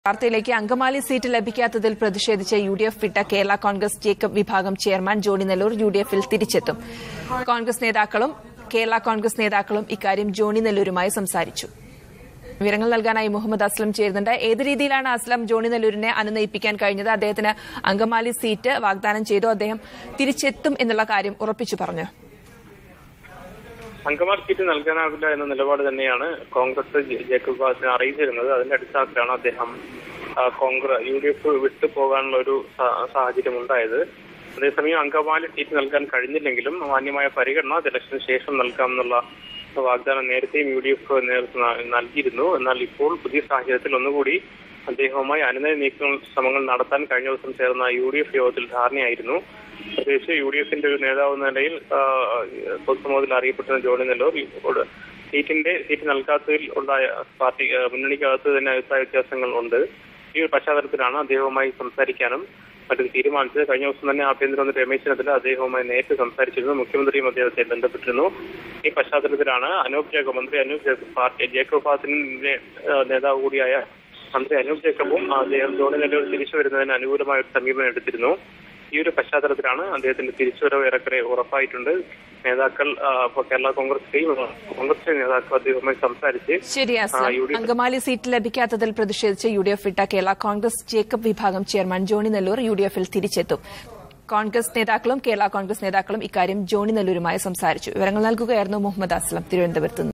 വാർത്തയിലേക്ക് അങ്കമാലി സീറ്റ് ലഭിക്കാത്തതിൽ പ്രതിഷേധിച്ച് യു ഡി എഫ് വിട്ട കേരള കോൺഗ്രസ് ജേക്കബ് വിഭാഗം chairman Johnny Nellore U D എഫിൽ തിരിച്ചെത്തും കോൺഗ്രസ് നേതാക്കളും കേരള കോൺഗ്രസ് നേതാക്കളും ഇക്കാര്യം ജോണി നെല്ലൂരുമായി സംസാരിച്ചു വിവരങ്ങൾ നൽകാനായി മുഹമ്മദ് അസ്ലം ചേരുന്നുണ്ട് ഏത് രീതിയിലാണ് അസ്ലം ജോണി നെല്ലൂരിനെ അനുനയിപ്പിക്കാൻ കഴിഞ്ഞത് അദ്ദേഹത്തിന് അങ്കമാലി സീറ്റ് വാഗ്ദാനം ചെയ്തു അദ്ദേഹം തിരിച്ചെത്തും എന്നുള്ള കാര്യം ഉറപ്പിച്ചു പറഞ്ഞു അങ്കമാലി സീറ്റ് നൽകാനാവില്ല എന്ന നിലപാട് തന്നെയാണ് കോൺഗ്രസ് ജെ- ജേക്കബ് ബാസിനെ അറിയിച്ചിരുന്നത് അതിന്റെ അടിസ്ഥാനത്തിലാണ് അദ്ദേഹം ആ, കോൺഗ്രസ് യു ഡി എഫ് വിട്ടു പോകാനുള്ള ഒരു സാ- സാഹചര്യം ഉണ്ടായത് അതേസമയം അങ്കമാലി സീറ്റ് നൽകാൻ കഴിഞ്ഞില്ലെങ്കിലും മാന്യമായ പരിഗണന ഇലക്ഷന് ശേഷം നൽകാമെന്നുള്ള വാഗ്ദാനം നേരത്തെയും യു ഡി എഫ് നേതൃത്വം ന- നൽകിയിരുന്നു എന്നാൽ ഇപ്പോൾ പുതിയ സാഹചര്യത്തിൽ ഒന്നുകൂടി അദ്ദേഹവുമായി അനുനയ നീക്ക ശ്രമങ്ങൾ നടത്താൻ കഴിഞ്ഞ ദിവസം ചേർന്ന യു ഡി എഫ് യോഗത്തിൽ ധാരണയായിരുന്നു പ്രത്യേകിച്ച് യു ഡി എഫിന്റെ ഒരു നേതാവ് എന്ന നിലയിൽ ആ, പൊതുസമൂഹത്തിൽ അറിയപ്പെട്ടിരുന്ന ജോണി നെല്ലൂർ ഇപ്പോൾ സീറ്റിന്റെ സീറ്റ് നൽകാത്തതിൽ ഉണ്ടായ പാർട്ടി ആ, മുന്നണിക്കകത്ത് തന്നെ അഭിപ്രായ വ്യത്യാസങ്ങൾ ഉണ്ട് ഈ ഒരു പശ്ചാത്തലത്തിലാണ് അദ്ദേഹവുമായി സംസാരിക്കാനും മറ്റും തീരുമാനിച്ചത് കഴിഞ്ഞ ദിവസം തന്നെ ആഭ്യന്തരമന്ത്രി രമേശ് ചെന്നിത്തല അദ്ദേഹവുമായി നേരിട്ട് സംസാരിച്ചിരുന്നു മുഖ്യമന്ത്രിയും അദ്ദേഹത്തെ ബന്ധപ്പെട്ടിരുന്നു ഈ പശ്ചാത്തലത്തിലാണ് അനൂപ് ജേക്കബ് മന്ത്രി അനൂപ് ജേക്കബ് പാർട്ടി ജേക്കബ് ഫാസിന്റെ ആ, നേതാവ് കൂടിയായ മന്ത്രി അനൂപ് ജേക്കബും അദ്ദേഹം ജോണി നെല്ലൂർ തിരിച്ചു വരുന്നതിന് അനുകൂലമായ ഒരു സമീപനം എടുത്തിരുന്നു ഈ ഒരു പശ്ചാത്തലത്തിലാണ് അദ്ദേഹത്തിന്റെ തിരിച്ചുവരവ് ഏറെക്കുറെ ഉറപ്പായിട്ടുണ്ട് നേതാക്കൾ ആ, ഇപ്പൊ കേരള കോൺഗ്രസിലെയും കോൺഗ്രസിലെ നേതാക്കൾ അദ്ദേഹവുമായി സംസാരിച്ച് ശരി ആ, Aslam U D F Angamaly seat ലഭിക്കാത്തതിൽ പ്രതിഷേധിച്ച് യു ഡി എഫ് വിട്ട കേരള കോൺഗ്രസ് ജേക്കബ് വിഭാഗം chairman Johnny Nellore U D എഫിൽ തിരിച്ചെത്തും കോൺഗ്രസ് നേതാക്കളും കേരള കോൺഗ്രസ് നേതാക്കളും ഇക്കാര്യം ജോണി നെല്ലൂരുമായി സംസാരിച്ചു വിവരങ്ങൾ നൽകുകയായിരുന്നു മുഹമ്മദ് അസ്ലം തിരുവനന്തപുരത്ത് നിന്ന്